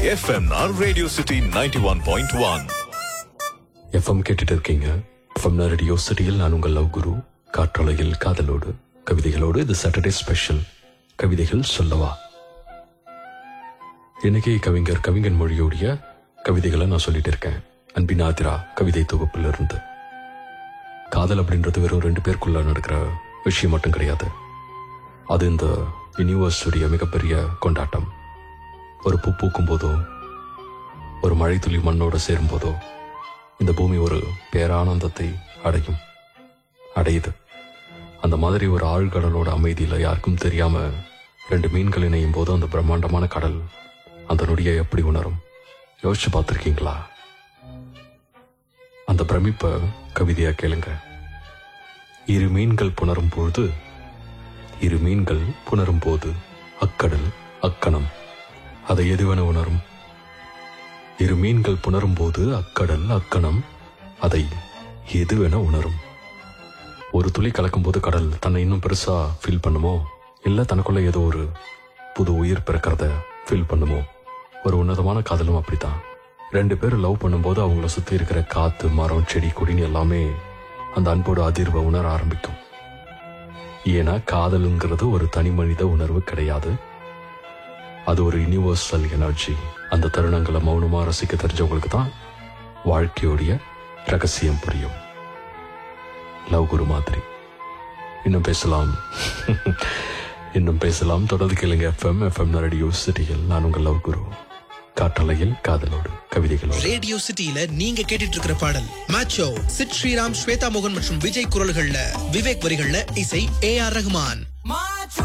FMR radio city ninety one point one FM கேட்டுட்டு இருக்கீங்க FM radio சிட்டியில் நான் உங்கள் லவ் குரு காற்றலையில் காதலோடு கவிதைகளோடு இது சாட்டர்டே ஸ்பெஷல் கவிதைகள் சொல்லவா இன்னைக்கு கவிஞர் கவிஞன் மொழியோடைய கவிதைகளை நான் சொல்லிட்டு இருக்கேன் அன்பின் ஆதிரா கவிதை தொகுப்புல இருந்து காதல் அப்படின்றது வெறும் ரெண்டு பேருக்குள்ள நடக்கிற விஷயம் மட்டும் கிடையாது அது இந்த யூனிவர்ஸுடைய மிகப்பெரிய கொண்டாட்டம் ஒரு பூ பூக்கும் போதோ ஒரு மழை துளி மண்ணோட சேரும் போதோ இந்த பூமி ஒரு பேரானந்தத்தை அடையும் அடையுது அந்த மாதிரி ஒரு ஆழ்கடலோட அமைதியில யாருக்கும் தெரியாம ரெண்டு மீன்கள் இணையும் போது அந்த பிரம்மாண்டமான கடல் அந்த நொடியை எப்படி உணரும் யோசிச்சு பார்த்திருக்கீங்களா அந்த பிரமிப்ப கவிதையா கேளுங்க இரு மீன்கள் புணரும் பொழுது இரு மீன்கள் புணரும் போது அக்கடல் அக்கணம் அதை எதுவென உணரும் இரு மீன்கள் புணரும் போது அக்கடல் அக்கணம் அதை எதுவென உணரும் ஒரு துளி கலக்கும் போது கடல் தன்னை இன்னும் பெருசா ஃபீல் பண்ணுமோ இல்ல தனக்குள்ள ஏதோ ஒரு புது உயிர் பிறக்கிறத ஃபீல் பண்ணுமோ ஒரு உன்னதமான காதலும் அப்படித்தான் ரெண்டு பேரும் லவ் பண்ணும்போது அவங்கள சுத்தி இருக்கிற காத்து மரம் செடி கொடின்னு எல்லாமே அந்த அன்போட அதிர்வை உணர ஆரம்பிக்கும் ஏன்னா காதலுங்கிறது ஒரு தனி மனித உணர்வு கிடையாது அது ஒரு யூனிவர்சல் எனர்ஜி அந்த தருணங்களை மௌனமா ரசிக்க தெரிஞ்சவங்களுக்கு தான் வாழ்க்கையோடைய ரகசியம் புரியும் லவ் குரு மாதிரி இன்னும் பேசலாம் இன்னும் பேசலாம் தொடர்ந்து கேளுங்க எஃப்எம் எஃப்எம் ரேடியோ சிட்டியில் நான் உங்கள் லவ் குரு காற்றலையில் காதலோடு கவிதைகளோடு ரேடியோ சிட்டில நீங்க கேட்டுட்டு இருக்கிற பாடல் மேட்சோ சித் ஸ்ரீராம் ஸ்வேதா மோகன் மற்றும் விஜய் குரல்கள்ல விவேக் வரிகள்ல இசை ஏ ஆர் ரஹ்மான் My